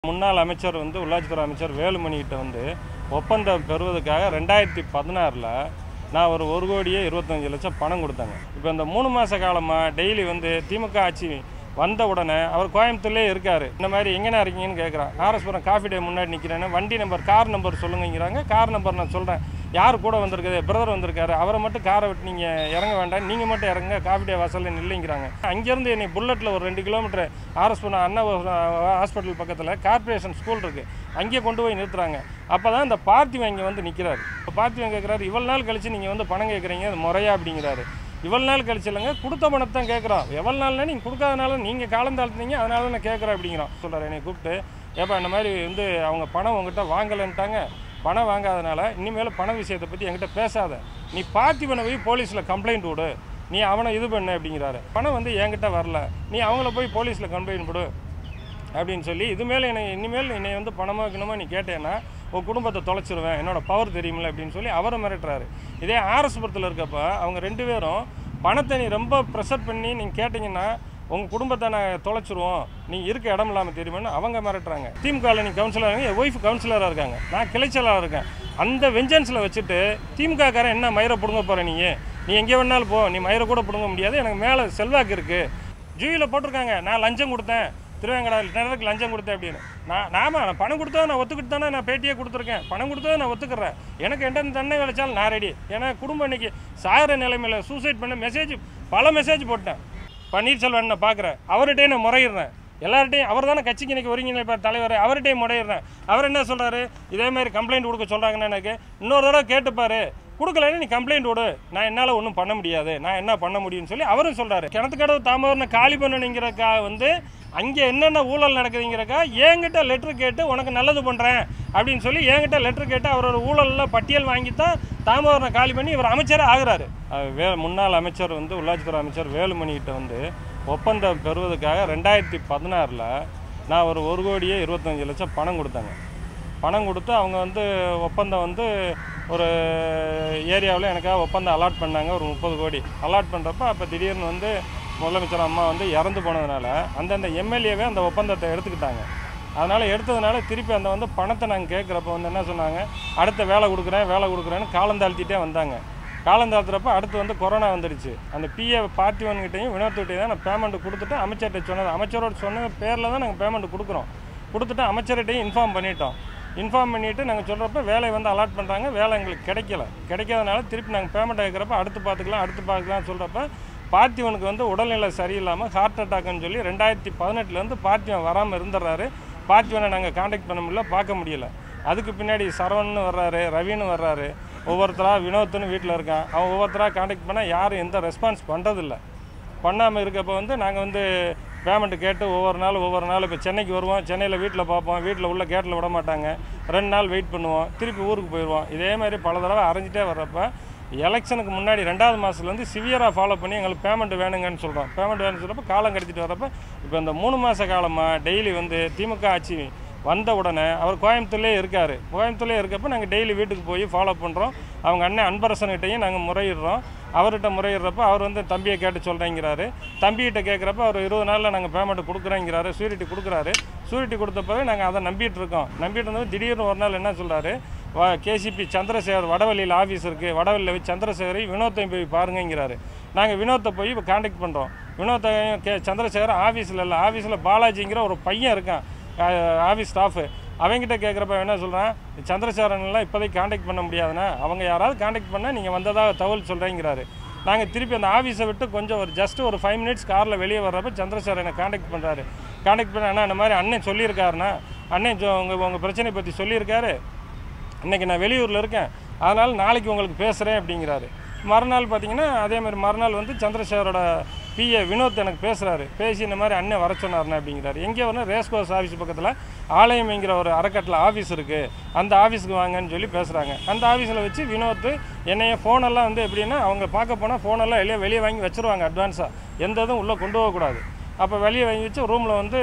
முன்னாள் அமைச்சர் வந்து உள்ளாட்சித்துறை அமைச்சர் வேலுமணிகிட்ட வந்து ஒப்பந்தம் பெறுவதற்காக ரெண்டாயிரத்தி பதினாறில் நான் ஒரு ஒரு கோடியே இருபத்தஞ்சு லட்சம் பணம் கொடுத்தேங்க இப்போ இந்த மூணு மாத காலமாக டெய்லி வந்து திமுக ஆட்சி வந்த உடனே அவர் கோயம்புத்தூர்லேயே இருக்கார் இந்த மாதிரி எங்கேண்ணா இருக்கீங்கன்னு கேட்குறான் ஆர்எஸ்புரம் காஃபி டே முன்னாடி நிற்கிறேன்னு வண்டி நம்பர் கார் நம்பர் சொல்லுங்கிறாங்க கார் நம்பர் நான் சொல்கிறேன் யார் கூட வந்திருக்குது பிரதர் வந்திருக்காரு அவரை மட்டும் காரை விட்டு நீங்கள் இறங்க வேண்டாம் நீங்கள் மட்டும் இறங்குங்க காஃபி டே வாசலில் நில்லைங்கிறாங்க அங்கேருந்து என்னை புல்லட்டில் ஒரு ரெண்டு கிலோமீட்டர் ஆர்எஸ்புரம் அண்ணா ஹாஸ்பிட்டல் பக்கத்தில் கார்ப்பரேஷன் ஸ்கூல் இருக்குது அங்கேயே கொண்டு போய் நிறுத்துறாங்க அப்போ தான் இந்த பார்த்திவன் இங்கே வந்து நிற்கிறாரு இப்போ பார்த்திவன் கேட்குறாரு இவ்வளோ நாள் கழிச்சு நீங்கள் வந்து பணம் கேட்குறீங்க அது முறையா அப்படிங்கிறாரு இவ்வளோ நாள் கழிச்சு இல்லைங்க கொடுத்த பணத்தை தான் கேட்குறோம் எவ்வளோ நாள்னா நீங்கள் கொடுக்காதனால நீங்கள் காலம் தாழ்த்துனீங்க அதனால நான் கேட்குறேன் அப்படிங்கிறோம் சொல்கிறார் என்னை கூப்பிட்டு ஏப்பா இந்த மாதிரி வந்து அவங்க பணம் உங்ககிட்ட வாங்கலைன்ட்டாங்க பணம் வாங்காதனால இனிமேல் பண விஷயத்தை பற்றி என்கிட்ட பேசாத நீ பார்த்திபனை போய் போலீஸில் கம்ப்ளைண்ட் விடு நீ அவனை இது பண்ணு அப்படிங்கிறாரு பணம் வந்து என்கிட்ட வரல நீ அவங்கள போய் போலீஸில் கம்ப்ளைண்ட் விடு அப்படின்னு சொல்லி இது மேலே என்னை இனிமேல் என்னை வந்து பணமாக வைக்கணுமா நீ கேட்டேன்னா உன் குடும்பத்தை தொலைச்சிருவேன் என்னோட பவர் தெரியுமில்ல அப்படின்னு சொல்லி அவரை மிரட்டுறாரு இதே ஆர்எஸ்புரத்தில் இருக்கப்ப அவங்க ரெண்டு பேரும் பணத்தை நீ ரொம்ப ப்ரெஷர் பண்ணி நீங்கள் கேட்டிங்கன்னா உங்கள் குடும்பத்தை நான் தொலைச்சிருவோம் நீ இருக்க இடம் இல்லாமல் தெரியுமான்னு அவங்க மிரட்டுறாங்க திமுகவில் நீ கவுன்சிலர் என் ஒய்ஃப் கவுன்சிலராக இருக்காங்க நான் கிளைச்சலாக இருக்கேன் அந்த வெஞ்சன்ஸில் வச்சுட்டு திமுகக்காரன் என்ன மயிரை பிடுங்க போகிற நீ நீ எங்கே வேணாலும் போ நீ மயிரை கூட பிடுங்க முடியாது எனக்கு மேலே செல்வாக்கு இருக்குது ஜூயில் போட்டிருக்காங்க நான் லஞ்சம் கொடுத்தேன் திருவேங்கடா நேரத்துக்கு லஞ்சம் கொடுத்தேன் அப்படின்னு நான் நாம நான் பணம் கொடுத்தா நான் ஒத்துக்கிட்டு தானே நான் பேட்டியே கொடுத்துருக்கேன் பணம் கொடுத்தா நான் ஒத்துக்கிறேன் எனக்கு என்ன தண்டனை விளைச்சாலும் நான் ரெடி ஏன்னா குடும்பம் இன்னைக்கு சாகிற நிலைமையில் சூசைட் பண்ண மெசேஜ் பல மெசேஜ் போட்டேன் பன்னீர்செல்வன் நான் பார்க்குறேன் அவர்கிட்டயே நான் முறையிடுறேன் எல்லார்ட்டையும் அவர் தானே கட்சிக்கு இன்னைக்கு ஒருங்கிணைப்பார் தலைவர் அவர்கிட்டயும் முறையிடுறேன் அவர் என்ன சொல்கிறாரு இதே மாதிரி கம்ப்ளைண்ட் கொடுக்க சொல்கிறாங்கன்னு எனக்கு இன்னொரு தடவை கேட்டுப்பாரு கொடுக்கலன்னு நீ கம்ப்ளைண்ட் விடு நான் என்னால் ஒன்றும் பண்ண முடியாது நான் என்ன பண்ண முடியும்னு சொல்லி அவரும் சொல்கிறாரு கிணத்துக்கடவு தாமரனை காலி பண்ணணுங்கிறக்கா வந்து அங்கே என்னென்ன ஊழல் நடக்குதுங்கிறக்கா என்கிட்ட லெட்ரு கேட்டு உனக்கு நல்லது பண்ணுறேன் அப்படின்னு சொல்லி என்கிட்ட லெட்ரு கேட்டு அவரோட ஊழலில் பட்டியல் வாங்கி தான் தாமரனை காலி பண்ணி இவர் அமைச்சரே ஆகுறாரு அஹ் வே முன்னாள் அமைச்சர் வந்து உள்ளாட்சித்துறை அமைச்சர் வேலுமணிகிட்ட வந்து ஒப்பந்தம் பெறுவதற்காக ரெண்டாயிரத்தி பதினாறில் நான் ஒரு ஒரு கோடியே இருபத்தஞ்சு லட்சம் பணம் கொடுத்தேங்க பணம் கொடுத்து அவங்க வந்து ஒப்பந்தம் வந்து ஒரு ஏரியாவில் எனக்காக ஒப்பந்தம் அலாட் பண்ணாங்க ஒரு முப்பது கோடி அலாட் பண்ணுறப்ப அப்போ திடீர்னு வந்து முதலமைச்சர் அம்மா வந்து இறந்து போனதுனால அந்தந்த எம்எல்ஏவே அந்த ஒப்பந்தத்தை எடுத்துக்கிட்டாங்க அதனால் எடுத்ததுனால திருப்பி அந்த வந்து பணத்தை நாங்கள் கேட்குறப்ப வந்து என்ன சொன்னாங்க அடுத்த வேலை கொடுக்குறேன் வேலை கொடுக்குறேன்னு காலம் தாழ்த்திட்டே வந்தாங்க காலம் தாழ்த்துறப்ப அடுத்து வந்து கொரோனா வந்துடுச்சு அந்த பிஏ பார்ட்டிவன்கிட்டையும் வினோத்துகிட்டையும் தான் நான் பேமெண்ட் கொடுத்துட்டு அமைச்சர்கிட்ட சொன்னது அமைச்சரோட சொன்ன பேரில் தான் நாங்கள் பேமெண்ட் கொடுக்குறோம் கொடுத்துட்டு அமைச்சர்கிட்டையும் இன்ஃபார்ம் பண்ணிட்டோம் இன்ஃபார்ம் பண்ணிவிட்டு நாங்கள் சொல்கிறப்ப வேலையை வந்து அலாட் பண்ணுறாங்க வேலை எங்களுக்கு கிடைக்கல கிடைக்காதனால திருப்பி நாங்கள் பேமெண்ட் கேட்குறப்ப அடுத்து பார்த்துக்கலாம் அடுத்து பார்த்துக்கலாம் சொல்கிறப்ப பார்த்திவனுக்கு வந்து உடல்நிலை சரியில்லாமல் ஹார்ட் அட்டாக்னு சொல்லி ரெண்டாயிரத்தி பதினெட்டுலேருந்து பார்த்திவன் வராமல் இருந்துடுறாரு பார்த்திவனை நாங்கள் காண்டாக்ட் பண்ண முடியல பார்க்க முடியல அதுக்கு பின்னாடி சரவணன் வர்றாரு ரவின்னு வர்றாரு ஒவ்வொருத்தராக வினோத்துன்னு வீட்டில் இருக்கான் அவன் ஒவ்வொருத்தராக காண்டாக்ட் பண்ணால் யாரும் எந்த ரெஸ்பான்ஸ் பண்ணுறதில்ல பண்ணாமல் இருக்கப்போ வந்து நாங்கள் வந்து பேமெண்ட் கேட்டு ஒவ்வொரு நாள் ஒவ்வொரு நாள் இப்போ சென்னைக்கு வருவோம் சென்னையில் வீட்டில் பார்ப்போம் வீட்டில் உள்ள கேட்டில் விட மாட்டாங்க ரெண்டு நாள் வெயிட் பண்ணுவோம் திருப்பி ஊருக்கு போயிடுவோம் இதே மாதிரி பல தடவை அரைஞ்சிட்டே வர்றப்ப எலெக்ஷனுக்கு முன்னாடி ரெண்டாவது மாதத்துலேருந்து சிவியராக ஃபாலோ பண்ணி எங்களுக்கு பேமெண்ட் வேணுங்கன்னு சொல்கிறோம் பேமெண்ட் வேணும்னு சொல்கிறப்ப காலம் கடத்திட்டு வரப்போ இப்போ இந்த மூணு மாத காலமாக டெய்லி வந்து திமுக ஆட்சி வந்த உடனே அவர் கோயம்புத்தூர்லேயே இருக்கார் கோயம்புத்தூர்லேயே இருக்கப்போ நாங்கள் டெய்லி வீட்டுக்கு போய் ஃபாலோ பண்ணுறோம் அவங்க அண்ணன் அன்பரசன்கிட்டையும் நாங்கள் முறையிடுறோம் அவர்கிட்ட முறையிடுறப்ப அவர் வந்து தம்பியை கேட்டு சொல்கிறேங்கிறாரு தம்பிகிட்ட கேட்குறப்ப அவர் இருபது நாளில் நாங்கள் பேமெண்ட் கொடுக்குறேங்கிறாரு சூரிட்டி கொடுக்குறாரு சூரிட்டி கொடுத்த பிறகு நாங்கள் அதை நம்பிட்டு இருக்கோம் நம்பிட்டு இருந்தது திடீர்னு ஒரு நாள் என்ன சொல்கிறாரு வா கேசிபி சந்திரசேகர் வடவள்ளியில் ஆஃபீஸ் இருக்குது வடவள்ளியில் போய் சந்திரசேகரை வினோத்தையும் போய் பாருங்கங்கிறாரு நாங்கள் வினோத்தை போய் இப்போ காண்டாக்ட் பண்ணுறோம் வினோத்தையும் கே சந்திரசேகர் ஆஃபீஸில் இல்லை ஆஃபீஸில் பாலாஜிங்கிற ஒரு பையன் இருக்கான் ஆஃபீஸ் ஸ்டாஃபு அவங்ககிட்ட கேட்குறப்ப என்ன சொல்கிறேன் சந்திரசேகரன்லாம் இப்போதைக்கு காண்டாக்ட் பண்ண முடியாதுண்ணா அவங்க யாராவது காண்டாக்ட் பண்ணால் நீங்கள் வந்ததாக தகவல் சொல்கிறேங்கிறாரு நாங்கள் திருப்பி அந்த ஆஃபீஸை விட்டு கொஞ்சம் ஒரு ஜஸ்ட் ஒரு ஃபைவ் மினிட்ஸ் காரில் வெளியே வர்றப்ப சந்திரசேகர் என்னை காண்டாக்ட் பண்ணுறாரு காண்டாக்ட் பண்ண அண்ணா இந்த மாதிரி அண்ணன் சொல்லியிருக்காருண்ணா அண்ணன் சொ- உங்கள் உங்கள் பிரச்சனையை பற்றி சொல்லியிருக்காரு இன்றைக்கி நான் வெளியூரில் இருக்கேன் அதனால் நாளைக்கு உங்களுக்கு பேசுகிறேன் அப்படிங்கிறாரு மறுநாள் பார்த்தீங்கன்னா அதே மாதிரி மறுநாள் வந்து சந்திரசேகரோட பிஏ வினோத் எனக்கு பேசுகிறாரு பேசி இந்த மாதிரி அண்ணன் வர சொன்னார்ண்ணே அப்படிங்கிறாரு எங்கே வரணும் ரேஸ்கோஸ் ஆஃபீஸ் பக்கத்தில் ஆலயம்ங்கிற ஒரு அறக்கட்டில் ஆஃபீஸ் இருக்குது அந்த ஆஃபீஸுக்கு வாங்கன்னு சொல்லி பேசுகிறாங்க அந்த ஆஃபீஸில் வச்சு வினோத் என்னைய ஃபோனெல்லாம் வந்து எப்படின்னா அவங்க பார்க்க போனால் ஃபோனெல்லாம் வெளியே வெளியே வாங்கி வச்சுருவாங்க அட்வான்ஸாக எந்த இதுவும் உள்ளே கொண்டு போகக்கூடாது அப்போ வெளியே வாங்கி வச்சு ரூமில் வந்து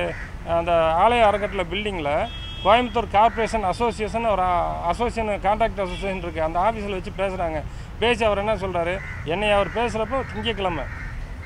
அந்த ஆலய அறக்கட்டளை பில்டிங்கில் கோயம்புத்தூர் கார்ப்பரேஷன் அசோசியேஷன் ஒரு அசோசியேஷன் கான்ட்ராக்ட் அசோசியேஷன் இருக்குது அந்த ஆஃபீஸில் வச்சு பேசுகிறாங்க பேசி அவர் என்ன சொல்கிறாரு என்னை அவர் பேசுகிறப்போ திங்கக்கிழமை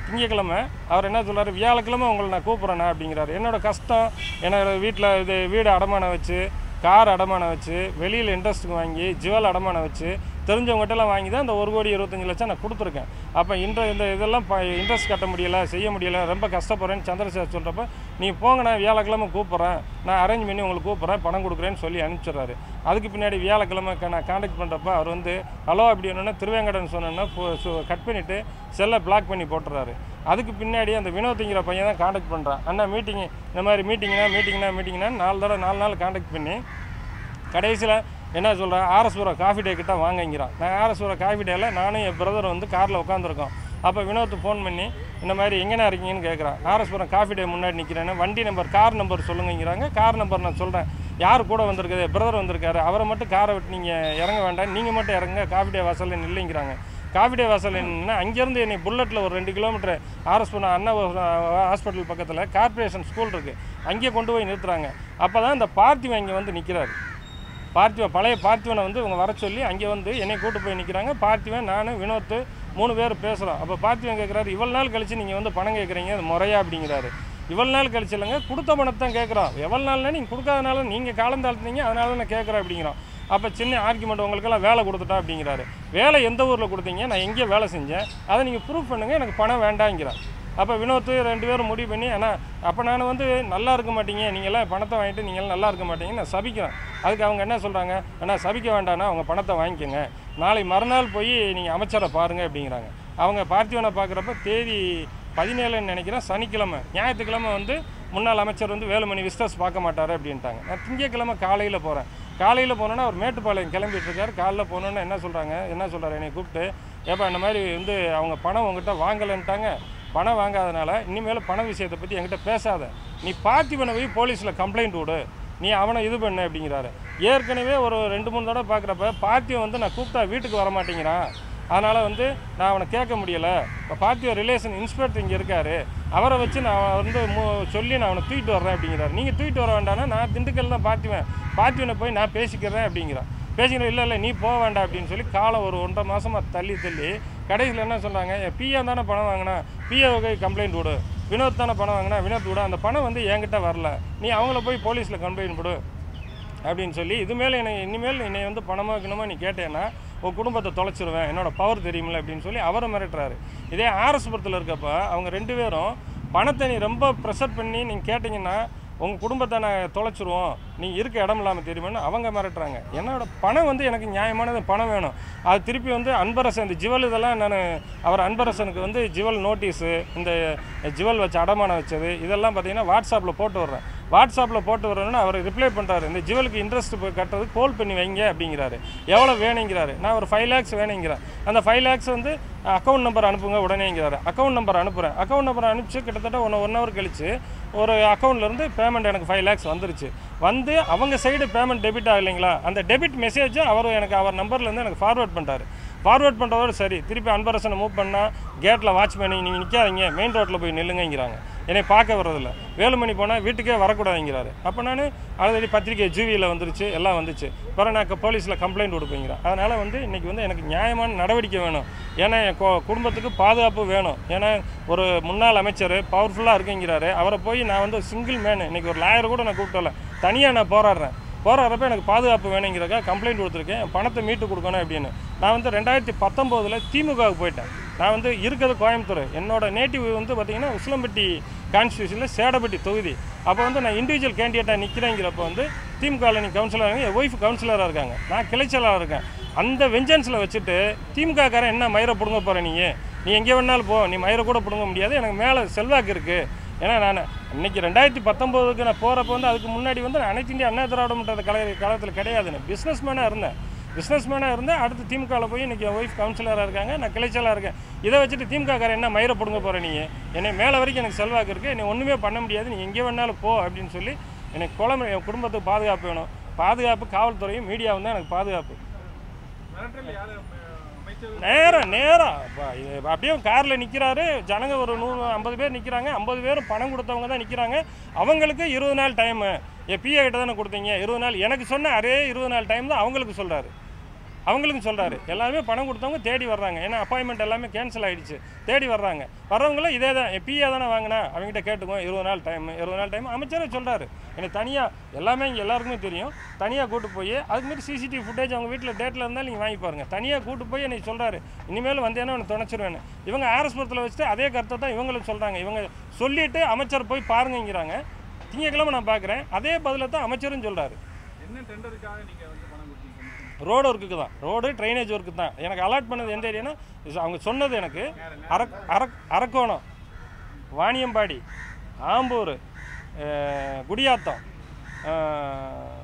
திங்கக்கிழமை அவர் என்ன சொல்றாரு வியாழக்கிழமை உங்களை நான் கூப்பிட்றேண்ணா அப்படிங்கிறாரு என்னோட கஷ்டம் என்னோட வீட்டில் இது வீடு அடமானம் வச்சு கார் அடமானம் வச்சு வெளியில் இன்ட்ரெஸ்ட்டுக்கு வாங்கி ஜுவல் அடமானம் வச்சு தெரிஞ்சவங்ககிட்டலாம் வாங்கி தான் இந்த ஒரு கோடி இருபத்தஞ்சு லட்சம் நான் கொடுத்துருக்கேன் அப்போ இந்த இந்த இதெல்லாம் இன்ட்ரெஸ்ட் கட்ட முடியல செய்ய முடியல ரொம்ப கஷ்டப்படுறேன்னு சந்திரசேகர் சொல்கிறப்ப நீ போங்க நான் வியாழக்கிழமை கூப்பிட்றேன் நான் அரேஞ்ச் பண்ணி உங்களுக்கு கூப்பிட்றேன் பணம் கொடுக்குறேன்னு சொல்லி அனுப்பிச்சிடுறாரு அதுக்கு பின்னாடி வியாழக்கிழமை க- நான் காண்டாக்ட் பண்ணுறப்ப அவர் வந்து ஹலோ அப்படி என்னன்னா திருவேங்கடன் சொன்னேன்னா கட் பண்ணிவிட்டு செல்லை பிளாக் பண்ணி போட்டுறாரு அதுக்கு பின்னாடி அந்த வினோத்துங்கிற பையன் தான் காண்டாக்ட் பண்ணுறான் அண்ணா மீட்டிங் இந்த மாதிரி மீட்டிங்னா மீட்டிங்னா மீட்டிங்னா நாலு தடவை நாலு நாள் காண்டாக்ட் பண்ணி கடைசியில் என்ன சொல்கிறேன் ஆர்எஸ்புரம் காஃபி டே கிட்ட வாங்கிங்கிறான் நான் ஆர்எஸ்புரம் காஃபி டேல நானும் என் பிரதர் வந்து காரில் உட்காந்துருக்கோம் அப்போ வினோத் ஃபோன் பண்ணி இந்த மாதிரி எங்கேண்ணா இருக்கீங்கன்னு கேட்குறான் ஆர்எஸ்புரம் காஃபி டே முன்னாடி நிற்கிறேன்னு வண்டி நம்பர் கார் நம்பர் சொல்லுங்கிறாங்க கார் நம்பர் நான் சொல்கிறேன் யார் கூட வந்திருக்குது பிரதர் வந்திருக்காரு அவரை மட்டும் காரை விட்டு நீங்கள் இறங்க வேண்டாம் நீங்கள் மட்டும் இறங்குங்க காஃபி டே வாசலில் நில்லுங்கிறாங்க காஃபி டே வாசல் என்னன்னா அங்கேருந்து என்னை புல்லட்டில் ஒரு ரெண்டு கிலோமீட்டர் ஆர்எஸ்புரம் அண்ணா ஹாஸ்பிட்டல் பக்கத்தில் கார்ப்பரேஷன் ஸ்கூல் இருக்குது அங்கேயே கொண்டு போய் நிறுத்துறாங்க அப்போ தான் இந்த பார்த்திவன் இங்கே வந்து நிற்கிறாரு பார்த்திவன் பழைய பார்த்திவனை வந்து இவங்க வர சொல்லி அங்கே வந்து என்னை கூட்டு போய் நிற்கிறாங்க பார்த்திவன் நான் வினோத் மூணு பேர் பேசுகிறோம் அப்போ பார்த்திவன் கேட்குறாரு இவ்வளோ நாள் கழிச்சு நீங்கள் வந்து பணம் கேட்குறீங்க அது முறையா அப்படிங்கிறாரு இவ்வளோ நாள் கழிச்சு இல்லைங்க கொடுத்த பணத்தை தான் கேட்குறோம் எவ்வளோ நாள்னா நீங்கள் கொடுக்காதனால நீங்கள் காலம் தாழ்த்துனீங்க அதனால நான் கேட்குறேன் அப்படிங்கிறோம் அப்போ சின்ன ஆர்குமெண்ட் உங்களுக்கெல்லாம் வேலை கொடுத்துட்டா அப்படிங்கிறாரு வேலை எந்த ஊரில் கொடுத்தீங்க நான் எங்கேயோ வேலை செஞ்சேன் அதை நீங்கள் ப்ரூஃப் பண்ணுங்கள் எனக்கு பணம் வேண்டாங்கிறான் அப்போ வினோத் ரெண்டு பேரும் முடிவு பண்ணி அண்ணா அப்போ நான் வந்து நல்லா இருக்க மாட்டீங்க நீங்கள்லாம் பணத்தை வாங்கிட்டு நீங்களாம் நல்லா இருக்க மாட்டீங்க நான் சபிக்கிறேன் அதுக்கு அவங்க என்ன சொல்கிறாங்க அண்ணா சபிக்க வேண்டாம்னா அவங்க பணத்தை வாங்கிக்கோங்க நாளை மறுநாள் போய் நீங்கள் அமைச்சரை பாருங்கள் அப்படிங்கிறாங்க அவங்க பார்த்திவனை பார்க்குறப்ப தேதி பதினேழுன்னு நினைக்கிறேன் சனிக்கிழமை ஞாயிற்றுக்கிழமை வந்து முன்னாள் அமைச்சர் வந்து வேலுமணி விஸ்டர்ஸ் பார்க்க மாட்டார் அப்படின்ட்டாங்க நான் திங்கக்கிழமை காலையில் போகிறேன் காலையில் போனோன்னா அவர் மேட்டுப்பாளையம் கிளம்பிட்டு இருக்காரு காலைல போனோன்னா என்ன சொல்கிறாங்க என்ன சொல்கிறாரு என்னை கூப்பிட்டு ஏப்பா இந்த மாதிரி வந்து அவங்க பணம் உங்ககிட்ட வாங்கலைன்ட்டாங்க பணம் வாங்காதனால இனிமேல் பண விஷயத்தை பற்றி என்கிட்ட பேசாத நீ பார்த்திபனை போய் போலீஸில் கம்ப்ளைண்ட் விடு நீ அவனை இது பண்ணு அப்படிங்கிறாரு ஏற்கனவே ஒரு ரெண்டு மூணு தடவை பார்க்குறப்ப பார்த்திவன் வந்து நான் கூப்பிட்டா வீட்டுக்கு வர மாட்டேங்கிறான் அதனால் வந்து நான் அவனை கேட்க முடியலை இப்போ பார்த்திவ ரிலேஷன் இன்ஸ்பெக்டர் இங்கே இருக்காரு அவரை வச்சு நான் வந்து மு சொல்லி நான் அவனை தூக்கிட்டு வர்றேன் அப்படிங்கிறாரு நீங்கள் தூக்கிட்டு வர வேண்டாம்னா நான் திண்டுக்கல் தான் பார்த்திவேன் பார்த்திவனை போய் நான் பேசிக்கிறேன் அப்படிங்கிறான் பேசிக்கிறேன் இல்லை இல்லை நீ போக வேண்டாம் அப்படின்னு சொல்லி காலம் ஒரு ஒன்றரை மாதமாக தள்ளி தள்ளி கடைசியில் என்ன சொன்னாங்க என் பிஏ தானே பணம் வாங்கினா பிஏ வகை கம்ப்ளைண்ட் விடு வினோத் தானே பணம் வாங்கினா வினோத் விடு அந்த பணம் வந்து என்கிட்ட வரல நீ அவங்கள போய் போலீஸில் கம்ப்ளைண்ட் விடு அப்படின்னு சொல்லி இது மேலே என்னை இனிமேல் என்னை வந்து பணமா வைக்கணுமா நீ கேட்டேன்னா உன் குடும்பத்தை தொலைச்சிருவேன் என்னோட பவர் தெரியுமில்ல அப்படின்னு சொல்லி அவரை மிரட்டுறாரு இதே ஆர்எஸ் புரத்தில் இருக்கப்ப அவங்க ரெண்டு பேரும் பணத்தை நீ ரொம்ப ப்ரெஷர் பண்ணி நீங்கள் கேட்டிங்கன்னா உங்கள் குடும்பத்தை நான் தொலைச்சிருவோம் நீ இருக்க இடம் இல்லாமல் தெரியுமான்னு அவங்க மிரட்டுறாங்க என்னோட பணம் வந்து எனக்கு நியாயமானது பணம் வேணும் அது திருப்பி வந்து அன்பரசன் இந்த ஜுவல் இதெல்லாம் நான் அவர் அன்பரசனுக்கு வந்து ஜுவல் நோட்டீஸு இந்த ஜுவல் வச்சு அடமானம் வச்சது இதெல்லாம் பார்த்தீங்கன்னா வாட்ஸ்அப்பில் போட்டு விட்றேன் வாட்ஸ்அப்பில் போட்டு வரணும்னு அவர் ரிப்ளை பண்ணுறாரு இந்த ஜுவலுக்கு இன்ட்ரெஸ்ட் கட்டுறது கோல் பண்ணி வைங்க அப்படிங்கிறாரு எவ்வளோ வேணுங்கிறாரு நான் ஒரு ஃபைவ் லேக்ஸ் வேணுங்கிறேன் அந்த ஃபைவ் லேக்ஸ் வந்து அக்கௌண்ட் நம்பர் அனுப்புங்க உடனேங்கிறாரு அக்கௌண்ட் நம்பர் அனுப்புகிறேன் அக்கௌண்ட் நம்பர் அனுப்பிச்சு கிட்டத்தட்ட ஒன்று ஒன் ஹவர் கழிச்சு ஒரு அக்கௌண்ட்லேருந்து பேமெண்ட் எனக்கு ஃபைவ் லேக்ஸ் வந்துருச்சு வந்து அவங்க சைடு பேமெண்ட் டெபிட் ஆகலைங்களா அந்த டெபிட் மெசேஜ் அவர் எனக்கு அவர் நம்பர்லேருந்து எனக்கு ஃபார்வர்ட் பண்ணிட்டாரு ஃபார்வர்ட் பண்ணுறதோட சரி திருப்பி அன்பரசனை மூவ் பண்ணால் கேட்டில் வாட்ச் பண்ணி நீங்கள் நிற்காதீங்க மெயின் ரோட்டில் போய் நில்லுங்கங்கிறாங்க என்னை பார்க்க வர்றதில்ல வேலுமணி போனால் வீட்டுக்கே வரக்கூடாதுங்கிறாரு அப்போ நான் ஆல்ரெடி பத்திரிக்கை ஜூவியில் வந்துருச்சு எல்லாம் வந்துச்சு பிறகு நான் போலீஸில் கம்ப்ளைண்ட் கொடுப்பேங்கிறேன் அதனால் வந்து இன்றைக்கி வந்து எனக்கு நியாயமான நடவடிக்கை வேணும் ஏன்னா என் கொ- குடும்பத்துக்கு பாதுகாப்பு வேணும் ஏன்னா ஒரு முன்னாள் அமைச்சர் பவர்ஃபுல்லாக இருக்குங்கிறாரு அவரை போய் நான் வந்து சிங்கிள் மேனு இன்றைக்கி ஒரு லாயர் கூட நான் கூப்பிட்டல தனியாக நான் போராடுறேன் போராடுறப்ப எனக்கு பாதுகாப்பு வேணுங்கிறக்கா கம்ப்ளைண்ட் கொடுத்துருக்கேன் என் பணத்தை மீட்டு கொடுக்கணும் அப்படின்னு நான் வந்து ரெண்டாயிரத்தி பத்தொம்போதில் திமுகவுக்கு போயிட்டேன் நான் வந்து இருக்கிறது கோயம்புத்தூர் என்னோட நேட்டிவ் வந்து பார்த்தீங்கன்னா உசிலம்பட்டி கான்ஸ்டியூஷனில் சேடப்பட்டி தொகுதி அப்போ வந்து நான் இண்டிவிஜுவல் கேண்டிடேட்டாக நிற்கிறேங்கிறப்ப வந்து திமுகவில் நீ கவுன்சிலர் என் ஒய்ஃப் கவுன்சிலராக இருக்காங்க நான் கிளைச்சலாக இருக்கேன் அந்த வெஞ்சன்ஸில் வச்சுட்டு திமுக காரன் என்ன மயிரை பிடுங்க போகிற நீ நீ எங்கே வேணாலும் போ நீ மயிரை கூட பிடுங்க முடியாது எனக்கு மேலே செல்வாக்கு இருக்குது ஏன்னா நான் இன்னைக்கு ரெண்டாயிரத்தி பத்தொம்போதுக்கு நான் போகிறப்ப வந்து அதுக்கு முன்னாடி வந்து நான் அனைத்து இந்திய அண்ணா திராவிட முன்னேற்ற கழக காலத்தில் கிடையாது நான் பிஸ்னஸ் மேனாக இருந்தேன் பிஸ்னஸ் மேனாக இருந்தேன் அடுத்து திமுகவில் போய் இன்னைக்கு என் ஒய்ஃப் கவுன்சிலராக இருக்காங்க நான் கிளைச்சலாக இருக்கேன் இதை வச்சுட்டு திமுக காரன் என்ன மயிரை பிடுங்க போகிற நீ என்னை மேலே வரைக்கும் எனக்கு செல்வாக்கு இருக்குது என்னை ஒன்றுமே பண்ண முடியாது நீ எங்கே வேணாலும் போ அப்படின்னு சொல்லி எனக்கு குழம்பு என் குடும்பத்துக்கு பாதுகாப்பு வேணும் பாதுகாப்பு காவல்துறையும் மீடியாவும் தான் எனக்கு பாதுகாப்பு மிரட்டல் யாரு அஹ், அமைச்சர் நேரம் நேரம் அப்ப இது அப்படியே காரில் நிற்கிறாரு ஜனங்க ஒரு நூறு ஐம்பது பேர் நிற்கிறாங்க ஐம்பது பேரும் பணம் கொடுத்தவங்க தான் நிற்கிறாங்க அவங்களுக்கு இருபது நாள் டைமு என் பிஏ கிட்ட தானே கொடுத்தீங்க இருபது நாள் எனக்கு சொன்ன அரே இருபது நாள் டைம் தான் அவங்களுக்கு சொல்கிறாரு அவங்களுக்கும் சொல்கிறாரு எல்லாருமே பணம் கொடுத்தவங்க தேடி வர்றாங்க ஏன்னா அப்பாயின்மெண்ட் எல்லாமே கேன்சல் ஆகிடுச்சு தேடி வர்றாங்க வர்றவங்களும் இதே தான் பிஏ தானே வாங்கினா அவங்ககிட்ட கேட்டுக்கோ இருபது நாள் டைம் இருபது நாள் டைம் அமைச்சரே சொல்கிறாரு எனக்கு தனியாக எல்லாமே இங்கே எல்லாருக்குமே தெரியும் தனியாக கூட்டு போய் அதுக்கு மாதிரி சிசிடிவி ஃபுட்டேஜ் அவங்க வீட்டில் டேட்டில் இருந்தால் நீங்கள் வாங்கி பாருங்கள் தனியாக கூட்டு போய் எனக்கு சொல்கிறாரு இனிமேல் வந்தேன்னா உனக்கு துணைச்சிருவேன்னு இவங்க ஆர்எஸ்புரத்தில் வச்சுட்டு அதே கருத்தை தான் இவங்களும் சொல்கிறாங்க இவங்க சொல்லிட்டு அமைச்சர் போய் பாருங்கங்கிறாங்க திங்கக்கிழமை நான் பார்க்குறேன் அதே பதிலை தான் அமைச்சரும் சொல்கிறாரு என்ன டெண்டருக்காக நீங்க வந்து பணம் கொடுத்தீங்க ரோடு ஒர்க்குக்கு தான் ரோடு ட்ரைனேஜ் ஒர்க்கு தான் எனக்கு அலாட் பண்ணது எந்த ஏரியானா இது அவங்க சொன்னது எனக்கு அரக் அரக் அரக்கோணம் வாணியம்பாடி ஆம்பூர் அஹ், குடியாத்தம் அஹ்,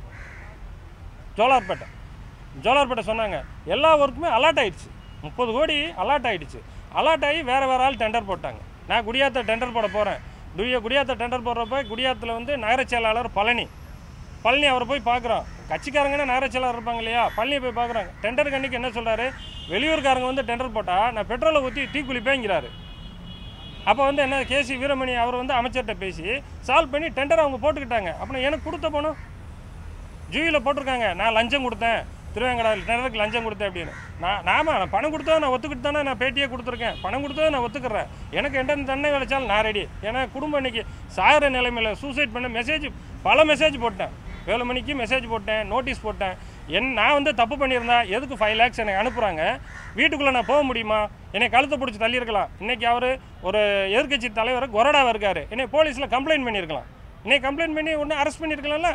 ஜோலார்பேட்டை ஜோலார்பேட்டை சொன்னாங்க எல்லா ஒர்க்குமே அலாட் ஆயிடுச்சு முப்பது கோடி அலாட் ஆயிடுச்சு அலாட் ஆகி வேறு வேறு ஆள் டெண்டர் போட்டாங்க நான் குடியாத்த டெண்டர் போட போகிறேன் குடிய குடியாத்த டெண்டர் போடுறப்ப குடியாத்தில் வந்து நகரச் செயலாளர் பழனி பழனி அவரை போய் பார்க்குறோம் கட்சிக்காரங்கன்னா நகரச் செயலாளர் இருப்பாங்க இல்லையா பழனியை போய் பார்க்குறாங்க டெண்டருக்கு அன்றைக்கி என்ன சொல்கிறாரு வெளியூர்காரங்க வந்து டெண்டர் போட்டால் நான் பெட்ரோலை ஊற்றி டீ குளிப்பேங்கிறாரு அப்போ வந்து என்ன கேசி வீரமணி அவர் வந்து அமைச்சர்கிட்ட பேசி சால்வ் பண்ணி டெண்டர் அவங்க போட்டுக்கிட்டாங்க அப்புறம் எனக்கு கொடுத்த பணம் ஜூவியில் போட்டிருக்காங்க நான் லஞ்சம் கொடுத்தேன் திருவேங்கடா டெண்டருக்கு லஞ்சம் கொடுத்தேன் அப்படின்னு நான் நாம நான் பணம் கொடுத்தா நான் ஒத்துக்கிட்டு தானே நான் பேட்டியே கொடுத்துருக்கேன் பணம் கொடுத்தா நான் ஒத்துக்கிறேன் எனக்கு எந்த தண்டனை விளைச்சாலும் நான் ரெடி ஏன்னா குடும்பம் இன்னைக்கு சாகிற நிலைமையில் சூசைட் பண்ண மெசேஜ் பல மெசேஜ் போட்டேன் ஏழு மணிக்கு மெசேஜ் போட்டேன் நோட்டீஸ் போட்டேன் என் நான் வந்து தப்பு பண்ணியிருந்தா எதுக்கு ஃபைவ் லேக்ஸ் எனக்கு அனுப்புகிறாங்க வீட்டுக்குள்ளே நான் போக முடியுமா என்னை கழுத்தை பிடிச்சி தள்ளியிருக்கலாம் இன்னைக்கு அவர் ஒரு எதிர்க்கட்சி தலைவர் கொரடாவாக இருக்கார் என்னை போலீஸில் கம்ப்ளைண்ட் பண்ணியிருக்கலாம் இன்னைக்கு கம்ப்ளைண்ட் பண்ணி ஒன்று அரெஸ்ட் பண்ணியிருக்கலாம்ல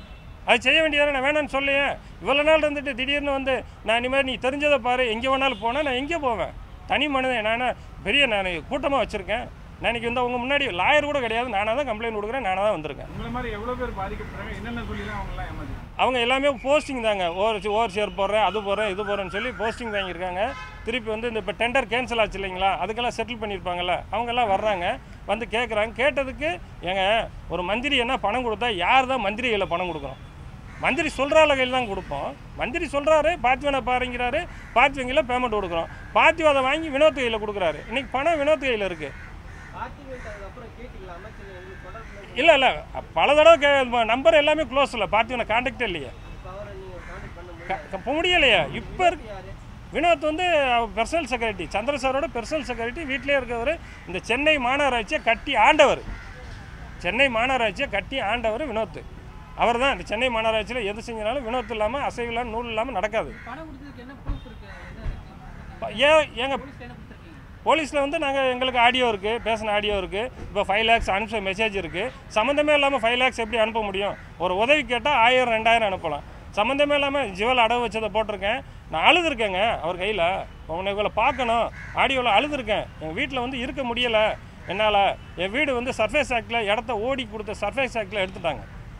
அது செய்ய வேண்டியதானே நான் வேணான்னு சொல்லையே இவ்வளோ நாள் இருந்துட்டு திடீர்னு வந்து நான் இனிமேல் நீ தெரிஞ்சதை பாரு எங்கே வேணாலும் போனால் நான் எங்கே போவேன் தனி மனிதன் நான் என்ன பெரிய நான் கூட்டமாக வச்சுருக்கேன் நான் இன்னைக்கு வந்து அவங்க முன்னாடி லாயர் கூட கிடையாது நானாக தான் கம்ப்ளைண்ட் கொடுக்குறேன் நானாக தான் வந்திருக்கேன் உங்களை மாதிரி எவ்வளவு பேர் பாதிக்கப்படுறாங்க என்னென்ன சொல்லி தான் அவங்க எல்லாம் ஏமாத்தி அவங்க எல்லாமே போஸ்டிங் தாங்க ஓவர் ஓவர் ஷேர் போடுறேன் அது போடுறேன் இது போடுறேன்னு சொல்லி போஸ்டிங் வாங்கியிருக்காங்க திருப்பி வந்து இந்த இப்போ டெண்டர் கேன்சல் ஆச்சு இல்லைங்களா அதுக்கெல்லாம் செட்டில் பண்ணியிருப்பாங்கல்ல அவங்கெல்லாம் வர்றாங்க வந்து கேட்குறாங்க கேட்டதுக்கு ஏங்க ஒரு மந்திரி என்ன பணம் கொடுத்தா யார் தான் மந்திரி கையில் பணம் கொடுக்குறோம் மந்திரி சொல்கிறால கையில் தான் கொடுப்போம் மந்திரி சொல்கிறாரு பார்த்திவனை பாருங்கிறாரு பார்த்திவங்கில் பேமெண்ட் கொடுக்குறோம் பார்த்திவ அதை வாங்கி வினோத் கையில் கொடுக்குறாரு இன்னைக்கு பணம் வினோத் கையில் இருக்குது பார்ட்டிமெண்ட் அதுக்கப்புறம் கேட்டீங்களா அமைச்சர் எங்களுக்கு தொடர்பு இல்லை இல்லை பல தடவை கே நம்பர் எல்லாமே க்ளோஸ் இல்லை பார்த்திவனை கான்டாக்டே இல்லையே இப்போ அவரை நீங்கள் கான்டாக்ட் பண்ண முடியும் க- க- இப்போ முடியலையா இப்போ இருக்கு யாரு வினோத் வந்து பர்சனல் செக்ரட்டரி சந்திர சாரோட பர்சனல் செக்ரட்டரி வீட்டிலே இருக்கிறவர் இந்த சென்னை மாநகராட்சியை கட்டி ஆண்டவர் சென்னை மாநகராட்சியை கட்டி ஆண்டவர் வினோத் அவர் தான் இந்த சென்னை மாநகராட்சியில் எது செஞ்சாலும் வினோத் இல்லாமல் அசைவு இல்லாமல் நூல் இல்லாமல் நடக்காது பணம் கொடுத்ததுக்கு என்ன ப்ரூஃப் இருக்கு என்ன இருக்கு ப- ஏன் எங்கள் போலீஸ்ல என்ன கொடுத்துருக்கீங்க போலீஸில் வந்து நாங்கள் எங்களுக்கு ஆடியோ இருக்குது பேசின ஆடியோ இருக்குது இப்போ ஃபைவ் லேக்ஸ் அனுப்பிச்ச மெசேஜ் இருக்குது சம்மந்தமே இல்லாமல் ஃபைவ் லேக்ஸ் எப்படி அனுப்ப முடியும் ஒரு உதவி கேட்டால் ஆயிரம் ரெண்டாயிரம் அனுப்பலாம் சம்மந்தமே இல்லாமல் ஜுவல் அடவு வச்சதை போட்டிருக்கேன் நான் அழுதுருக்கேங்க அவர் கையில் உன்னை இவளை பார்க்கணும் ஆடியோவில் அழுதுருக்கேன் எங்கள் வீட்டில் வந்து இருக்க முடியலை என்னால் என் வீடு வந்து சர்ஃபேஸ் ஆக்டில் இடத்த ஓடி கொடுத்த சர்ஃபேஸ் ஆக்டில் எடுத்துட்டாங்க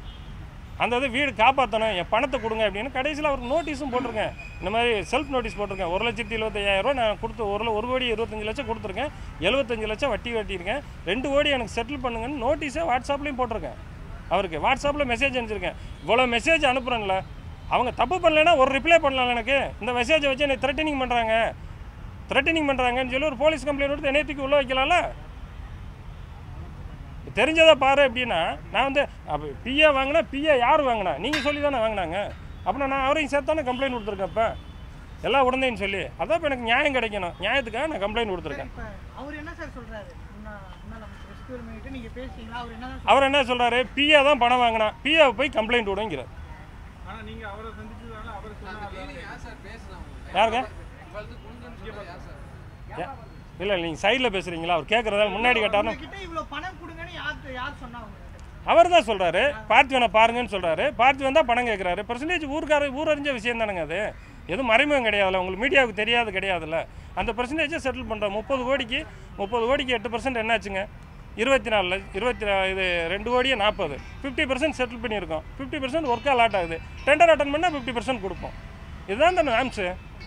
அந்த இது வீடு காப்பாற்றணும் என் பணத்தை கொடுங்க அப்படின்னு கடைசியில் அவருக்கு நோட்டீஸும் போட்டிருக்கேன் இந்த மாதிரி செல்ஃப் நோட்டீஸ் போட்டிருக்கேன் ஒரு லட்சத்தி இருபத்தையாயிரம் ரூபா நான் கொடுத்து ஒரு ல- ஒரு கோடி இருபத்தஞ்சு லட்சம் கொடுத்துருக்கேன் எழுபத்தஞ்சு லட்சம் வட்டி கட்டியிருக்கேன் ரெண்டு கோடி எனக்கு செட்டில் பண்ணுங்கன்னு நோட்டீஸை வாட்ஸ்அப்லேயும் போட்டிருக்கேன் அவருக்கு வாட்ஸ்அப்பில் மெசேஜ் அனுப்பிச்சிருக்கேன் இவ்வளோ மெசேஜ் அனுப்புகிறேன்ல அவங்க தப்பு பண்ணலைன்னா ஒரு ரிப்ளை பண்ணலாம் எனக்கு இந்த மெசேஜை வச்சு என்னை த்ரெட்டனிங் பண்ணுறாங்க த்ரெட்டனிங் பண்ணுறாங்கன்னு சொல்லி ஒரு போலீஸ் கம்ப்ளைண்ட் கொடுத்து என்னை தூக்கி உள்ள வைக்கலாம்ல தெரிஞ்சதை பாரு அப்படின்னா நான் வந்து அப்போ பிஏ வாங்கினா பிஏ யார் வாங்கினா நீங்கள் சொல்லி தானே வாங்கினாங்க அப்படின்னா நான் அவரையும் சேர்த்தானே கம்ப்ளைண்ட் கொடுத்துருக்கேன் இப்போ எல்லாம் உடனேன்னு சொல்லி அதான் இப்போ எனக்கு நியாயம் கிடைக்கணும் நியாயத்துக்காக நான் கம்ப்ளைண்ட் கொடுத்துருக்கேன் இப்ப அவர் என்ன சார் சொல்றாரு முன்னா- முன்னாள் அமைச்சர் ரெஸ்பியூர் பண்ணிட்டு நீங்க பேசுறீங்களா அவர் என்ன அவர் என்ன சொல்கிறாரு பிஏ தான் பணம் வாங்கினா பிஏ போய் கம்ப்ளைண்ட் விடுங்கிறார் ஆனா நீங்க அவரை சந்திச்சதால அவர் சொன்னார் யாருங்க இல்லை நீங்கள் சைடில் பேசுகிறீங்களா அவர் கேட்குறதால முன்னாடி கேட்டாருன்னா கிட்ட இவ்வளவு பணம் கொடுங்கன்னு யார் யார் சொன்னா அவங்க அவர் தான் சொல்கிறாரு பார்த்திவனை பாருங்கன்னு சொல்கிறாரு பார்த்திவன் தான் பணம் கேட்குறாரு பர்சன்டேஜ் ஊருக்கார ஊரறிஞ்ச விஷயம் தானுங்க அது எதுவும் மறைமுகம் கிடையாதுல்ல உங்களுக்கு மீடியாவுக்கு தெரியாது கிடையாதுல்ல அந்த பர்சன்டேஜை செட்டில் பண்ணுறோம் முப்பது கோடிக்கு முப்பது கோடிக்கு எட்டு பர்சன்ட் என்னாச்சுங்க இருபத்தி நாலு லட்ச- இருபத்தி நா- இது ரெண்டு கோடியே நாற்பது ஃபிஃப்டி பர்சன்ட் செட்டில் பண்ணியிருக்கோம் ஃபிஃப்டி பர்சன்ட் ஒர்க்காக லாட் ஆகுது டெண்டர் அட்டன் பண்ணால் ஃபிஃப்டி பர்சன்ட் கொடுப்போம் இதுதான் இந்த நாம்ஸு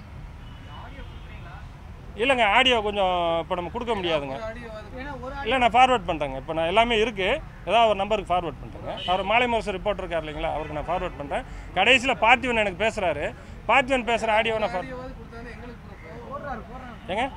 இல்லைங்க ஆடியோ கொஞ்சம் இப்போ நம்ம கொடுக்க முடியாதுங்க ஏன்னா ஒரு ஆள் இல்லை நான் ஃபார்வர்ட் பண்ணுறேங்க இப்போ நான் எல்லாமே இருக்குது ஏதாவது ஒரு நம்பருக்கு ஃபார்வர்ட் பண்ணுறேங்க அவர் மாலை முரசு ரிப்போர்ட் இருக்கார் இல்லைங்களா அவருக்கு நான் ஃபார்வர்ட் பண்ணுறேன் கடைசியில் பார்த்திவன் எனக்கு பேசுகிறாரு பார்த்திவன் பேசுகிற ஆடியோ நான் ஃபார் ஏங்க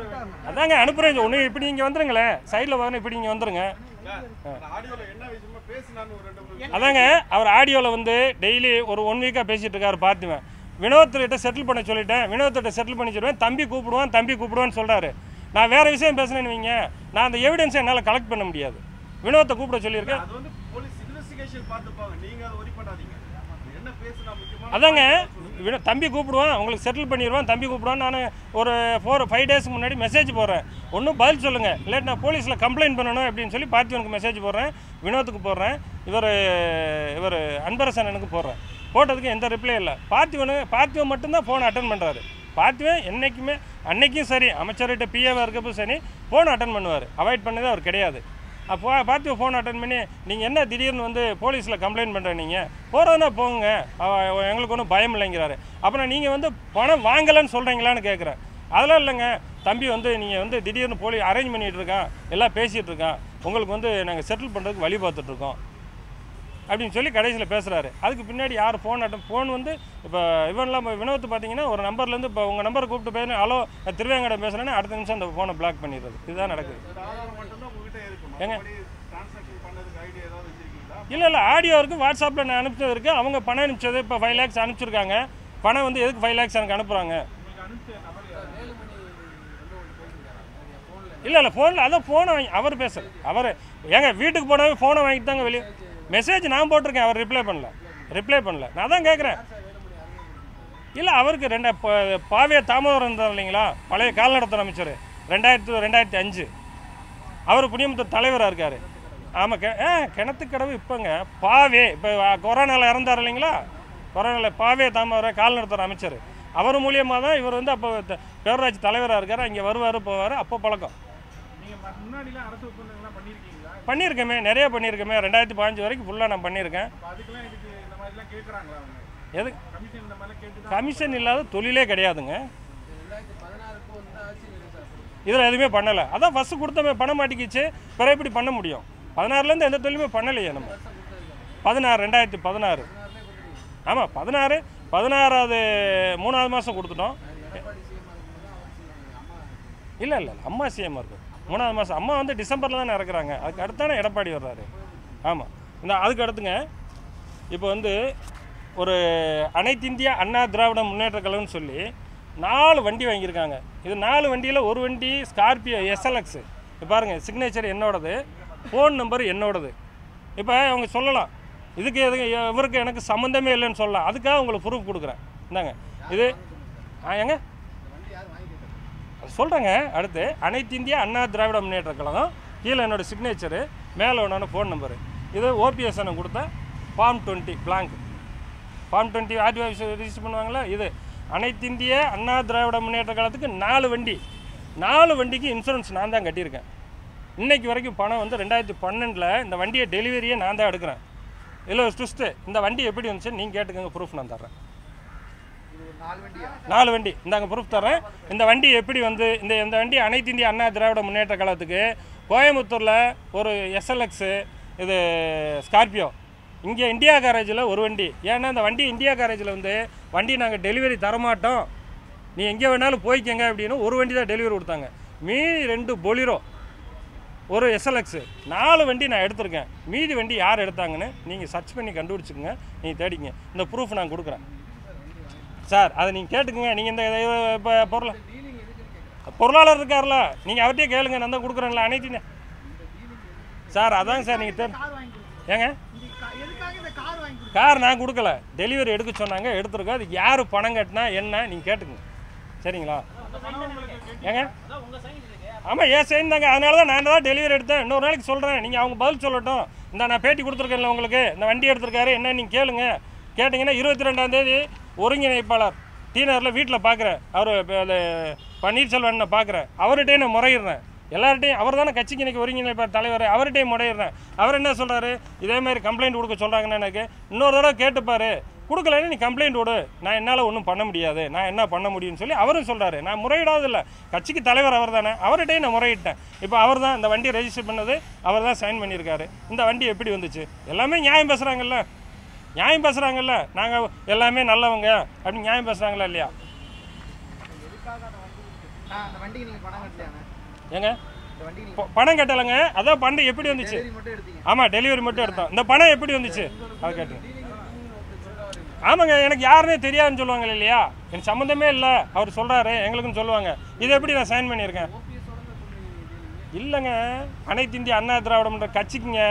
அதாங்க அனுப்புகிறேன் ஒன்று இப்படி இங்கே வந்துருங்களேன் சைடில் வரணும் இப்படி இங்கே வந்துருங்க ஆடியோல என்ன விஷயமா பேசினான்னு ஒரு ரெண்டு மூணு அதாங்க அவர் ஆடியோவில் வந்து டெய்லி ஒரு ஒன் வீக்காக பேசிட்டு இருக்காரு பார்த்துவேன் வினோத்கிட்ட செட்டில் பண்ண சொல்லிட்டேன் வினோத்திட்ட செட்டில் பண்ணி சொல்லுவேன் தம்பி கூப்பிடுவான் தம்பி கூப்பிடுவான்னு சொல்கிறாரு நான் வேறு விஷயம் பேசுனேன்னு வைங்க நான் அந்த எவிடன்ஸை என்னால் கலெக்ட் பண்ண முடியாது வினோத்தை கூப்பிட சொல்லியிருக்கேன் அது வந்து போலீஸ் இன்வெஸ்டிகேஷன் பார்த்துப்பாங்க நீங்க அதை ஒரி பண்ணாதீங்க என்ன பேசுனா முக்கியமான அதாங்க வினோ தம்பி கூப்பிடுவான் உங்களுக்கு செட்டில் பண்ணிடுவான் தம்பி கூப்பிடுவான் நான் ஒரு ஃபோர் ஃபைவ் டேஸ்க்கு முன்னாடி மெசேஜ் போடுறேன் ஒன்றும் பதில் சொல்லுங்கள் இல்லாட்டி நான் போலீஸில் கம்ப்ளைண்ட் பண்ணணும் அப்படின்னு சொல்லி பார்த்திவனுக்கு மெசேஜ் போடுறேன் வினோத்துக்கு போடுறேன் இவர் இவர் அன்பரசனனுக்கு போடுறேன் போட்டதுக்கு எந்த ரிப்ளை இல்லை பார்த்திவனு பார்த்திவன் மட்டும்தான் ஃபோனை அட்டன் பண்ணுறாரு பார்த்திவன் என்றைக்குமே அன்னைக்கும் சரி அமைச்சர்கிட்ட பிஏவாக இருக்கப்போ சரி ஃபோன் அட்டன் பண்ணுவார் அவாய்ட் பண்ணதே அவர் கிடையாது அப்போ பார்த்து ஃபோன் அட்டன் பண்ணி நீங்கள் என்ன திடீர்னு வந்து போலீஸில் கம்ப்ளைண்ட் பண்ணுற நீங்கள் போகிறதுனா போங்க அவ- எங்களுக்கு ஒன்றும் பயம் இல்லைங்கிறாரு அப்புறம் நீங்கள் வந்து பணம் வாங்கலைன்னு சொல்கிறீங்களான்னு கேட்குறேன் அதெல்லாம் இல்லைங்க தம்பி வந்து நீங்கள் வந்து திடீர்னு போலீஸ் அரேஞ்ச் பண்ணிகிட்டு இருக்கான் எல்லாம் பேசிகிட்டு இருக்கான் உங்களுக்கு வந்து நாங்கள் செட்டில் பண்ணுறதுக்கு வழி பார்த்துட்ருக்கோம் அப்படின்னு சொல்லி கடைசியில் பேசுகிறாரு அதுக்கு பின்னாடி யார் ஃபோன் அட்டன் ஃபோன் வந்து இப்போ இவன்லாம் இப்போ வினோத் பார்த்தீங்கன்னா ஒரு நம்பர்லேருந்து இப்போ உங்கள் நம்பரை கூப்பிட்டு பேசுனா ஹலோ நான் திருவேங்கடம் பேசுகிறேன்னு அடுத்த நிமிஷம் அந்த ஃபோனை பிளாக் பண்ணிடுறது இதுதான் நடக்குது இந்த ஆதாரம் மட்டும்தான் உங்ககிட்ட இருக்கும் ஏங்க? மற்றபடி டிரான்சாக்ஷன் பண்ணதுக்கு ஐடியா ஏதாவது வச்சிருக்கீங்களா இல்லை இல்லை ஆடியோ இருக்குது வாட்ஸ்அப்பில் நான் அனுப்பிச்சது இருக்குது அவங்க பணம் அனுப்பிச்சது இப்போ ஃபைவ் லேக்ஸ் அனுப்பிச்சிருக்காங்க பணம் வந்து எதுக்கு ஃபைவ் லேக்ஸ் எனக்கு அனுப்புகிறாங்க உங்களுக்கு அனுப்பிச்ச நபர் யாரு? இல்லை இல்லை ஃபோனில் அதான் ஃபோனை வாங்கி அவர் பேசுறது அவர் ஏங்க வீட்டுக்கு போனாவே ஃபோனை வாங்கிட்டு தாங்க வெளியே மெசேஜ் நான் போட்டிருக்கேன் அவர் ரிப்ளை பண்ணல ரிப்ளை பண்ணல நான் தான் கேட்குறேன் இல்லை அவருக்கு ரெண்ட ப- பாவே தாமோதரம் இருந்தார் இல்லைங்களா பழைய கால்நடத்துறை அமைச்சர் ரெண்டாயிரத்து ரெண்டாயிரத்தி அஞ்சு அவர் புனியமுத்த தலைவராக இருக்கார் ஆமாம் கே ஆ கிணத்துக்கடவு இப்போங்க பாவே இப்போ கொரோனாவில் இறந்தார் இல்லைங்களா கொரோனாவில் பாவே தாமோதரம் கால்நடத்துறை அமைச்சர் அவர் மூலியமாக தான் இவர் வந்து அப்போ த- பேரூராட்சி தலைவராக இருக்கார் இங்கே வருவார் போவார் அப்போ பழக்கம் நீங்க ம- முன்னாடிலாம் அரசு ஒப்பந்தங்கள்லாம் பண்ணியிருக்கீங்களா பண்ணியிருக்கேமே நிறைய பண்ணியிருக்கேன் ரெண்டாயிரத்தி பதினஞ்சு வரைக்கும் ஃபுல்லாக நான் பண்ணியிருக்கேன் அப்ப அதுக்கெல்லாம் இதுக்கு இந்த மாதிரிலாம் கேட்குறாங்களா அவங்க எது கமிஷன் இந்த மாதிரிலாம் கேட்டு தான் கமிஷன் இல்லாத தொழிலே கிடையாதுங்க இதில் எதுவுமே பண்ணலை அதான் ஃபஸ்ட்டு கொடுத்தமே பணம் மாட்டிக்கிச்சு பிறகு எப்படி பண்ண முடியும் பதினாறுலேருந்து எந்த தொழிலுமே பண்ணலையே நம்ம பதினாறு ரெண்டாயிரத்தி பதினாறு ஆமாம் பதினாறு பதினாறாவது மூணாவது மாதம் கொடுத்துட்டோம் இல்லை இல்லை அம்மா சிஎம் இருக்கு மூணாவது மாதம் அம்மா வந்து டிசம்பரில் தானே இறக்குறாங்க அதுக்கு அடுத்தானே எடப்பாடி வர்றாரு ஆமாம் இந்த அதுக்கு அடுத்துங்க இப்போ வந்து ஒரு அனைத்து இந்திய அண்ணா திராவிட முன்னேற்ற கழகம்னு சொல்லி நாலு வண்டி வாங்கியிருக்காங்க இது நாலு வண்டியில் ஒரு வண்டி ஸ்கார்பியோ எஸ்எல்எக்ஸ் இப்போ பாருங்கள் சிக்னேச்சர் என்னோடது ஃபோன் நம்பர் என்னோடது இப்போ அவங்க சொல்லலாம் இதுக்கு எதுக்கு இவருக்கு எனக்கு சம்மந்தமே இல்லைன்னு சொல்லலாம் அதுக்காக உங்களுக்கு ப்ரூஃப் கொடுக்குறேன் இந்தாங்க இது ஆ ஏங்க சொல்கிறேங்க அடுத்து அனைத்து இந்திய அண்ணா திராவிட முன்னேற்ற கழகம் கீழே என்னோட சிக்னேச்சரு மேலே என்னோட ஃபோன் நம்பரு இது ஓபிஎஸ் எனக்கு கொடுத்த form twenty blank form twenty RTO office register பண்ணுவாங்களா இது அனைத்து இந்திய அண்ணா திராவிட முன்னேற்ற கழகத்துக்கு நாலு வண்டி நாலு வண்டிக்கு இன்சூரன்ஸ் நான் தான் கட்டியிருக்கேன் இன்னைக்கு வரைக்கும் பணம் வந்து ரெண்டாயிரத்தி பன்னெண்டில் இந்த வண்டியை டெலிவரியே நான் தான் எடுக்கிறேன் இதில் ஒரு ட்விஸ்ட்டு இந்த வண்டி எப்படி வந்துச்சு நீங்கள் கேட்டுக்கோங்க ப்ரூஃப் நான் தர்றேன் நாலு வண்டி இந்தாங்க ப்ரூஃப் தரேன் இந்த வண்டி எப்படி வந்து இந்த இந்த வண்டி அனைத்து இந்திய அண்ணா திராவிட முன்னேற்ற கழகத்துக்கு கோயம்புத்தூரில் ஒரு எஸ்எல்எக்ஸு இது ஸ்கார்பியோ இங்கே இந்தியா கேரேஜில் ஒரு வண்டி ஏன்னா இந்த வண்டி இந்தியா கேரேஜில் வந்து வண்டி நாங்கள் டெலிவரி தரமாட்டோம் நீ எங்கே வேணாலும் போய்க்கங்க அப்படின்னு ஒரு வண்டி தான் டெலிவரி கொடுத்தாங்க மீதி ரெண்டு பொலிரோ ஒரு எஸ்எல்எக்ஸு நாலு வண்டி நான் எடுத்திருக்கேன் மீதி வண்டி யார் எடுத்தாங்கன்னு நீங்கள் சர்ச் பண்ணி கண்டுபிடிச்சிக்கங்க நீங்கள் தேடிங்க இந்த ப்ரூஃப் நான் கொடுக்குறேன் சார் அதை நீங்கள் கேட்டுக்கங்க நீங்கள் இந்த இப்போ பொருளை பொருளாளர் இருக்கார்ல நீங்கள் அவர்கிட்டயே கேளுங்க நான் தான் கொடுக்குறேன்ல அனைத்து சார் அதாங்க சார் நீங்கள் தேர் கார் வாங்கி கொடுத்து ஏங்க இந்த கா- எதுக்காக இந்த கார் வாங்கி கொடுத்து கார் நான் கொடுக்கல டெலிவரி எடுக்க சொன்னாங்க எடுத்துருக்கோம் அதுக்கு யார் பணம் கட்டினா என்ன நீங்கள் கேட்டுங்க சரிங்களா ஏங்க ஆமாம் ஏன் சைன் தாங்க அதனால தான் நான் தான் டெலிவரி எடுத்தேன் இன்னொரு நாளைக்கு சொல்கிறேன் நீங்கள் அவங்க பதில் சொல்லட்டும் இந்த நான் பேட்டி கொடுத்துருக்கேன்ல உங்களுக்கு இந்த வண்டி எடுத்திருக்காரு என்ன நீங்கள் கேளுங்க கேட்டிங்கன்னா இருபத்தி ரெண்டாம் தேதி ஒருங்கிணைப்பாளர் டீனரில் வீட்டில் பார்க்குறேன் அவர் அது பன்னீர்செல்வன் பார்க்குறேன் அவர்கிட்டயே நான் முறையிடுறேன் எல்லார்ட்டையும் அவர் தானே கட்சிக்கு இன்னைக்கு ஒருங்கிணைப்பாளர் தலைவர் அவர்கிட்டயும் முறையிடுறேன் அவர் என்ன சொல்கிறாரு இதே மாதிரி கம்ப்ளைண்ட் கொடுக்க சொல்கிறாங்கன்னு எனக்கு இன்னொரு தடவை கேட்டுப்பாரு கொடுக்கலன்னு நீ கம்ப்ளைண்ட் விடு நான் என்னால் ஒன்றும் பண்ண முடியாது நான் என்ன பண்ண முடியும்னு சொல்லி அவரும் சொல்கிறாரு நான் முறையிடாதில்ல கட்சிக்கு தலைவர் அவர் தானே அவர்கிட்டயும் நான் முறையிட்டேன் இப்போ அவர் தான் இந்த வண்டி ரெஜிஸ்டர் பண்ணது அவர் தான் சைன் பண்ணியிருக்காரு இந்த வண்டி எப்படி வந்துச்சு எல்லாமே நியாயம் பேசுகிறாங்கல்ல நியாயம் பேசுகிறாங்கல்ல நாங்கள் எல்லாமே நல்லவங்க அப்படின்னு நியாயம் பேசுகிறாங்களா இல்லையா நான் அந்த வண்டிக்கு நீங்கள் பணம் கட்டலையாண்ணே ஏங்க இந்த வண்டி நீங்க ப- பணம் கட்டலைங்க அதான் பண்டு எப்படி வந்துச்சு டெலிவரி மட்டும் எடுத்தீங்க ஆமாம் டெலிவரி மட்டும் எடுத்தோம் இந்த பணம் எப்படி வந்துச்சு அது கேட்டேன் ஆமாங்க எனக்கு யாருன்னே தெரியாதுன்னு சொல்லுவாங்க இல்லையா எனக்கு சம்மந்தமே இல்லை அவர் சொல்கிறாரு எங்களுக்குன்னு சொல்லுவாங்க இதை எப்படி நான் சைன் பண்ணியிருக்கேன் இல்லைங்க அனைத்து இந்திய அண்ணா திராவிடம்ன்ற கட்சிக்குங்க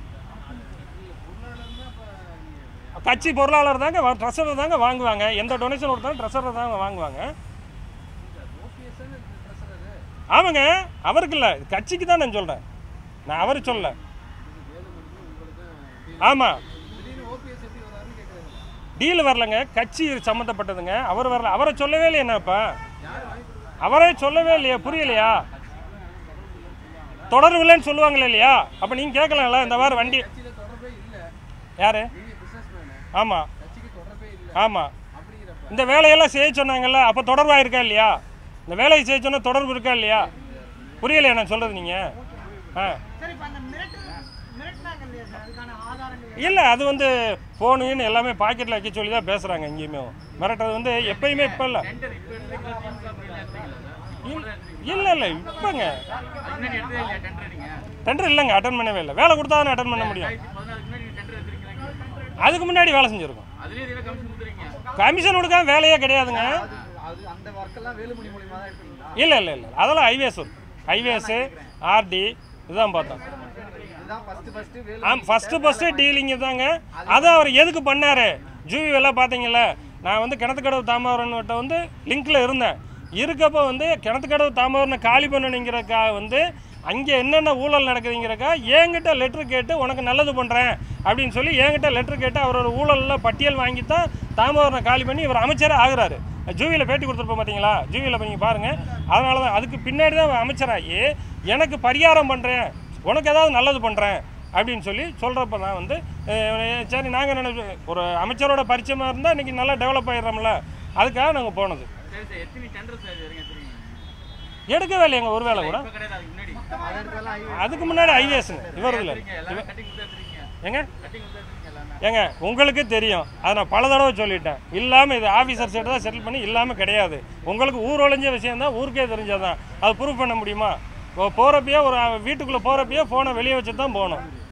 கட்சி பொருளாளர் தாங்க ட்ரெஸரை தாங்க வாங்குவாங்க எந்த டொனேஷன் கொடுத்தாலும் ட்ரெஸரை தாங்க வாங்குவாங்க ஆமாங்க அவருக்கு இல்லை கட்சிக்கு தான் நான் சொல்கிறேன் நான் அவர் சொல்ல ஆமாம் டீல் வரலங்க கட்சி சம்மந்தப்பட்டதுங்க அவர் வரல அவரை சொல்லவே இல்லையே என்னப்பா அவரே சொல்லவே இல்லையா புரியலையா தொடர்பு இல்லைன்னு சொல்லுவாங்களே இல்லையா அப்போ நீங்கள் கேட்கலாம்ல இந்த வாரம் வண்டி யாரு ஆமாம் ஆமாம் இந்த வேலையெல்லாம் செய்ய சொன்னாங்கல்ல அப்போ தொடர்பாக இருக்கா இல்லையா இந்த வேலையை செய்ய சொன்னால் தொடர்பு இருக்கா இல்லையா புரியலையா நான் சொல்கிறது நீங்கள் ஆ சரி இப்போ அந்த மிரட்டு மிரட்டினாங்க இல்லையா சார் அதுக்கான ஆதாரங்கள் இல்லை அது வந்து ஃபோனுன்னு எல்லாமே பாக்கெட்டில் வைக்க சொல்லி தான் பேசுகிறாங்க எங்கேயுமே மிரட்டுறது வந்து எப்பயுமே இப்போ இல்லை இல்லை இல்லை இப்போங்க டெண்டர் இல்லைங்க அட்டன் பண்ணவே இல்லை வேலை கொடுத்தா தானே அட்டன் பண்ண முடியும் அதுக்கு முன்னாடி வேலை செஞ்சுருக்கோம் கமிஷன் கொடுக்காம வேலையே கிடையாதுங்க அது அந்த ஒர்க்கெல்லாம் வேலுமணி மூலியமா தான் எடுத்தீங்களா இல்லை இல்லை இல்லை அதெல்லாம் ஹைவேஸ் ஹைவேஸு ஆர்டி இதுதான் பார்த்தோம் இதுதான் ஃபர்ஸ்ட் ஃபர்ஸ்ட் வேலு ஆம் ஃபஸ்ட்டு ஃபஸ்ட்டு டீலிங்கு தாங்க அதை அவர் எதுக்கு பண்ணார் ஜூவி எல்லாம் பார்த்தீங்கல்ல நான் வந்து கிணத்துக்கடவு தாமரன்கிட்ட வந்து லிங்க்கில் இருந்தேன் இருக்கப்போ வந்து கிணத்துக்கடவு தாமரனை காலி பண்ணணுங்கிறக்கா வந்து அங்கே என்னென்ன ஊழல் நடக்குதுங்கிறக்கா என்கிட்ட லெட்ரு கேட்டு உனக்கு நல்லது பண்ணுறேன் அப்படின்னு சொல்லி என்கிட்ட லெட்ரு கேட்டு அவரோட ஊழலில் பட்டியல் வாங்கி தான் தாமரனை காலி பண்ணி இவர் அமைச்சரே ஆகுறாரு ஜூவியில் பேட்டி கொடுத்துருப்போம் பார்த்தீங்களா ஜூவியில் நீங்கள் பாருங்கள் அதனால தான் அதுக்கு பின்னாடி தான் அவர் அமைச்சராகி எனக்கு பரிகாரம் பண்ணுறேன் உனக்கு ஏதாவது நல்லது பண்ணுறேன் அப்படின்னு சொல்லி சொல்கிறப்ப தான் வந்து அஹ், சரி நாங்கள் நினைச்சு ஒரு அமைச்சரோட பரிச்சயமாக இருந்தால் இன்றைக்கி நல்லா டெவலப் ஆயிடுறோம்ல அதுக்காக நாங்கள் போனது எடுக்கவே இல்லைங்க ஒரு வேளை கூட அதை எடுத்தாலும் ஐ- அதுக்கு முன்னாடி ஐஏஎஸ்ங்க இவரதுல ஏங்க ஏங்க உங்களுக்கு தெரியும் அதை நான் பல தடவை சொல்லிட்டேன் இல்லாமல் இது ஆஃபீஸர் சைடு தான் செட்டில் பண்ணி இல்லாமல் கிடையாது உங்களுக்கு ஊர் ஒழிஞ்ச விஷயம் தான் ஊருக்கே தெரிஞ்சதான் அது ப்ரூவ் பண்ண முடியுமா போகிறப்பயே ஒரு வீட்டுக்குள்ளே போகிறப்பயே ஃபோனை வெளியே வச்சு தான் போகணும்